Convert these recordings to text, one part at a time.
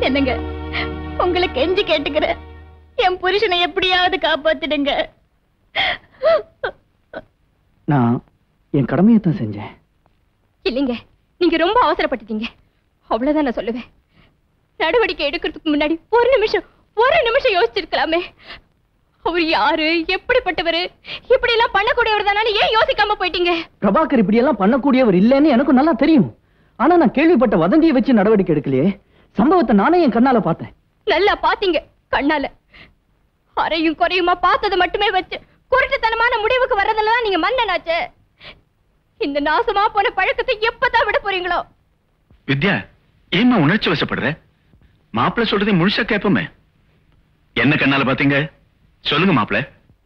என்னங்க உங்களை கெஞ்சி கேட்டுக்கிறேன் என் புருஷனை எப்படியாவது காப்பாத்திடுங்க நான் என் கடமையை தான் செஞ்சேன் இல்லைங்க நீங்க ரொம்ப அவசரப்பட்டுட்டீங்க அவ்வளவுதான் நான் சொல்லுவேன் நடவடிக்கை எடுக்கிறதுக்கு முன்னாடி ஒரு நிமிஷம் ஒரு நிமிஷம் யோசிச்சிருக்கலாமே அவர் யாரு எப்படிப்பட்டவர் இப்படி எல்லாம் பண்ணக்கூடியவர் தானே ஏன் யோசிக்காம போயிட்டீங்க பிரபாகர் இப்படி எல்லாம் பண்ணக்கூடியவர் இல்லைன்னு எனக்கும் நல்லா தெரியும் ஆனா நான் கேள்விப்பட்ட வதந்தியை வச்சு நடவடிக்கை எடுக்கலையே சம்பவத்தை நானே என் கண்ணால பார்த்தேன் நல்லா பாத்தீங்க கண்ணால அறையும் குறையுமா பார்த்தது மட்டுமே வச்சு குருட்டுத்தனமான முடிவுக்கு வர்றதுலதான் நீங்க மன்னனாச்சே இந்த நாசமா போன பழக்கத்தை எப்பதான் விட போறீங்களோ வித்யா ஏம்மா உணர்ச்சி வசப்படுற மாப்பிள்ளை சொல்றதை முழுசா கேட்போமே என்ன கண்ணால பாத்தீங்க சொல்லுங்க மாப்பிள்ளை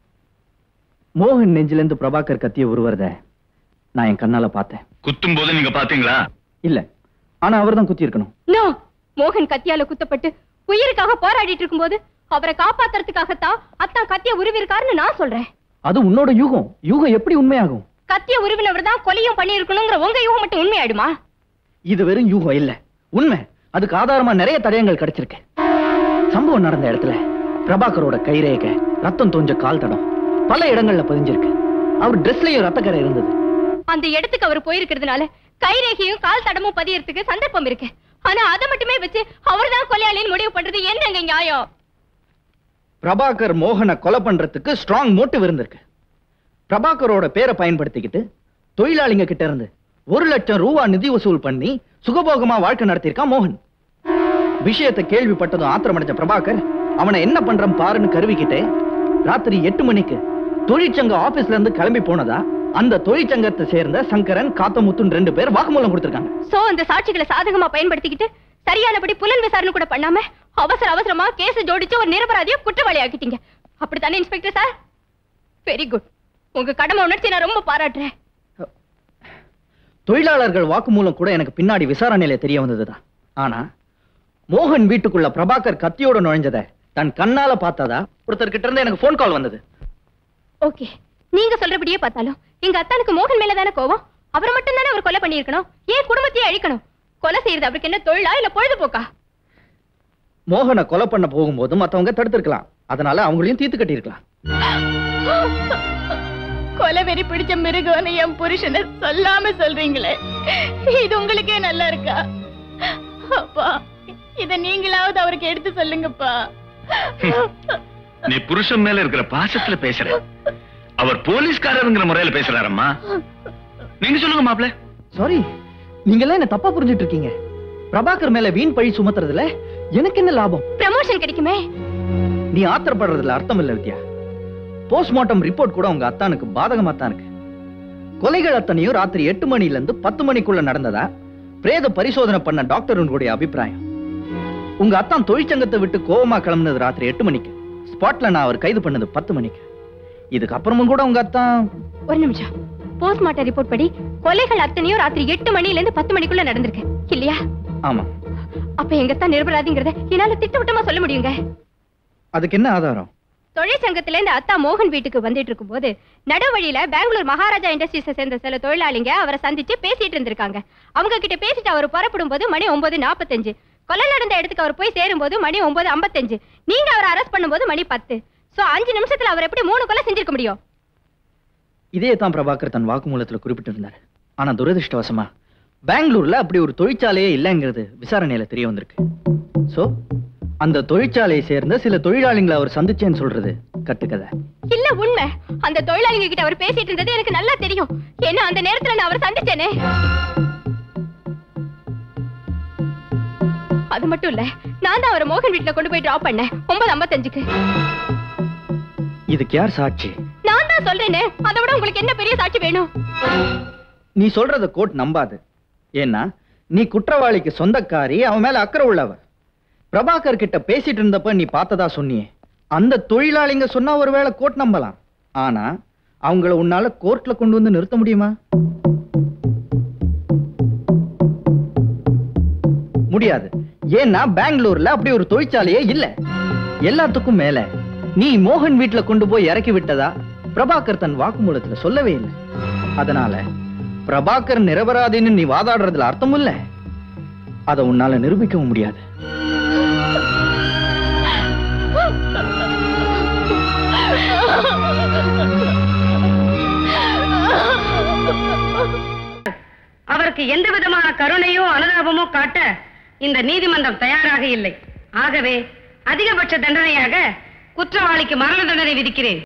மோகன் நெஞ்சில இருந்து பிரபாகர் கத்திய உருவறத நான் என் கண்ணால பார்த்தேன் குத்தும் போது நீங்க பாத்தீங்களா இல்ல ஆனா அவர்தான் குத்தி இருக்கணும் நோ மோகன் கத்தியால குத்தப்பட்டு உயிருக்காக போராடிட்டு இருக்கும்போது அவரை காப்பாத்துறதுக்காகத்தான் அத்தான் கத்திய உருவிருக்காருன்னு நான் சொல்றேன் அது உன்னோட யூகம் யூகம் எப்படி உண்மையாகும் கத்திய உருவினவர் தான் கொலையும் பண்ணி இருக்கணுங்கிற உங்க யூகம் மட்டும் உண்மையாயிடுமா இது வெறும் யூகம் இல்ல உண்மை அதுக்கு ஆதாரமா நிறைய தடயங்கள் கிடைச்சிருக்கு சம்பவம் நடந்த இடத்துல பிரபாகரோட கைரேகை ரத்தம் தோஞ்ச கால் தடம் பல இடங்கள்ல பதிஞ்சிருக்கு அவர் ட்ரெஸ்லயும் ரத்தக்கரை இருந்தது அந்த இடத்துக்கு அவர் போயிருக்கிறதுனால கைரேகையும் கால் தடமும் பதியறதுக்கு சந்தர்ப்பம் இருக்கு ஆனா அதை மட்டுமே வச்சு அவர்தான் கொலையாளின்னு முடிவு பண்றது என்னங்க நியாயம் பிரபாகர் மோகனை கொலை பண்றதுக்கு ஸ்ட்ராங் மோட்டிவ் இருந்திருக்கு பிரபாகரோட பேரை பயன்படுத்திக்கிட்டு தொழிலாளிங்க கிட்ட இருந்து ஒரு லட்சம் ரூபா நிதி வசூல் பண்ணி சுகபோகமா வாழ்க்கை நடத்தியிருக்கான் மோகன் விஷயத்தை கேள்விப்பட்டதும் ஆத்திரமடைஞ்ச பிரபாகர் அவனை என்ன பண்றான் பாருன்னு கருவிக்கிட்டே ராத்திரி எட்டு மணிக்கு தொழிற்சங்க ஆபீஸ்ல இருந்து கிளம்பி போனதா அந்த தொழிற்சங்கத்தை சேர்ந்த சங்கரன் காத்தமுத்துன்னு ரெண்டு பேர் வாக்குமூலம் கொடுத்திருக்காங்க சோ அந்த சாட்சிகளை சாதகமா பயன்படுத்திக்கிட்டு சரியானபடி புலன் விசாரணை கூட பண்ணாம அவசர அவசரமா கேஸ் ஜோடிச்சு ஒரு நிரபராதிய குற்றவாளி ஆக்கிட்டீங்க அப்படித்தானே இன்ஸ்பெக்டர் சார் வெரி குட் உங்க கடமை உணர்ச்சி நான் ரொம்ப பாராட்டுறேன் தொழிலாளர்கள் வாக்குமூலம் கூட எனக்கு பின்னாடி விசாரணையில தெரிய வந்ததுதான் ஆனா மோகன் வீட்டுக்குள்ள பிரபாகர் கத்தியோட நுழைஞ்சத தன் கண்ணால பார்த்ததா ஒருத்தர் கிட்ட இருந்து எனக்கு ஃபோன் கால் வந்தது ஓகே நீங்க சொல்றபடியே பார்த்தாலும் எங்க அத்தானுக்கு மோகன் மேல தானே கோவம் அவரை மட்டும் தானே அவர் கொலை பண்ணியிருக்கணும் ஏன் குடும்பத்தையே அழிக்கணும் கொலை செய்யறது அவருக்கு என்ன தொழிலா இல்ல பொழுதுபோக்கா மோகனை கொலை பண்ண போகும்போது மத்தவங்க தடுத்திருக்கலாம் அதனால அவங்களையும் தீர்த்து கட்டியிருக்கலாம் கொலை வெறி பிடிச்ச மிருகம்னு என் புருஷனை சொல்லாம சொல்றீங்களே இது உங்களுக்கே நல்லா இருக்கா அப்பா இத நீங்களாவது அவருக்கு எடுத்து சொல்லுங்கப்பா நீ புருஷன் மேல இருக்கிற பாசத்துல பேசுற அவர் போலீஸ்காரருங்கிற முறையில பேசுறாரம்மா நீங்க சொல்லுங்க மாப்பிள்ளை சாரி நீங்க எல்லாம் என்ன தப்பா புரிஞ்சிட்டு இருக்கீங்க பிரபாகர் மேல வீண் பழி சுமத்துறதுல எனக்கு என்ன லாபம் ப்ரமோஷன் கிடைக்குமே நீ ஆத்திரப்படுறதுல அர்த்தம் இல்ல வித்யா போஸ்ட்மார்ட்டம் ரிப்போர்ட் கூட உங்க அத்தானுக்கு பாதகமா தான் இருக்கு கொலைகள் அத்தனையும் ராத்திரி எட்டு மணில இருந்து பத்து மணிக்குள்ள நடந்ததா பிரேத பரிசோதனை பண்ண டாக்டருடைய அபிப்பிராயம் உங்க அத்தான் தொழிற்சங்கத்தை விட்டு கோவமா கிளம்புனது ராத்திரி எட்டு மணிக்கு ஸ்பாட்ல நான் அவர் கைது பண்ணது பத்து மணிக்கு இதுக்கு அப்புறமும் கூட உங்க அத்தான் ஒரு நிமிஷம் போஸ்ட்மார்ட்டம் ரிப்போர்ட் படி கொலைகள் அத்தனையும் ராத்திரி எட்டு மணில இருந்து பத்து மணிக்குள்ள நடந்திருக்கு இல்லையா ஆமா அப்ப எங்க தான் நிரபராதிங்கிறத என்னால திட்டவட்டமா சொல்ல முடியுங்க அதுக்கு என்ன ஆதாரம் தொழிற்சங்கத்துல இருந்து அத்தா மோகன் வீட்டுக்கு வந்துட்டு இருக்கும்போது நடுவழியில பெங்களூர் மகாராஜா இண்டஸ்ட்ரீஸை சேர்ந்த சில தொழிலாளிங்க அவரை சந்திச்சு பேசிட்டு இருந்திருக்காங்க அவங்க கிட்ட பேசிட்டு அவர் புறப்படும் போது மணி ஒன்பது நாற்பத்தஞ்சு கொலை நடந்த இடத்துக்கு அவர் போய் சேரும்போது மணி ஒன்பது ஐம்பத்தஞ்சு நீங்க அவரை அரெஸ்ட் பண்ணும்போது மணி பத்து சோ அஞ்சு நிமிஷத்துல அவர் எப்படி மூணு கொலை செஞ்சிருக்க முடியும் இதே தான் பிரபாகர் தன் வாக்குமூலத்துல குறிப்பிட்டிருந்தார் ஆனா துரதிருஷ்டவசமா பெங்களூர்ல அப்படி ஒரு தொழிற்சாலையே இல்லைங்கிறது விசாரணையில தெரிய வந்திருக்கு சோ அந்த தொழிற்சாலையை சேர்ந்த சில தொழிலாளிகளை அவர் சந்திச்சேன்னு சொல்றது கட்டுக்கதை இல்ல உண்மை அந்த தொழிலாளிங்க கிட்ட அவர் பேசிட்டு இருந்தது எனக்கு நல்லா தெரியும் ஏன்னா அந்த நேரத்துல நான் அவரை சந்திச்சேனே அது மட்டும் இல்ல நான் தான் அவரை மோகன் வீட்டுல கொண்டு போய் டிராப் பண்ணேன் ஒன்பது ஐம்பத்தஞ்சுக்கு இதுக்கு யார் சாட்சி நான் தான் சொல்றேனே அதை விட உங்களுக்கு என்ன பெரிய சாட்சி வேணும் நீ சொல்றத கோர்ட் நம்பாது ஏன்னா நீ குற்றவாளிக்கு சொந்தக்காரி அவன் மேல அக்கறை உள்ளவ பிரபாகர் கிட்ட பேசிட்டு இருந்தப்ப நீ பார்த்ததா சொன்னியே அந்த தொழிலாளிங்க சொன்னா ஒருவேளை கோர்ட் நம்பலாம் ஆனா அவங்கள உன்னால கோர்ட்ல கொண்டு வந்து நிறுத்த முடியுமா முடியாது ஏன்னா பெங்களூர்ல அப்படி ஒரு தொழிற்சாலையே இல்ல எல்லாத்துக்கும் மேல நீ மோகன் வீட்ல கொண்டு போய் இறக்கி விட்டதா பிரபாகர் தன் வாக்குமூலத்துல சொல்லவே இல்லை அதனால பிரபாகர் நிரபராதின்னு நீ வாதாடுறதுல அர்த்தம் இல்ல அதை உன்னால நிரூபிக்கவும் முடியாது அவருக்கு எந்த விதமான கருணையோ அனுதாபமோ காட்ட இந்த நீதிமன்றம் தயாராக இல்லை ஆகவே அதிகபட்ச தண்டனையாக குற்றவாளிக்கு மரண தண்டனை விதிக்கிறேன்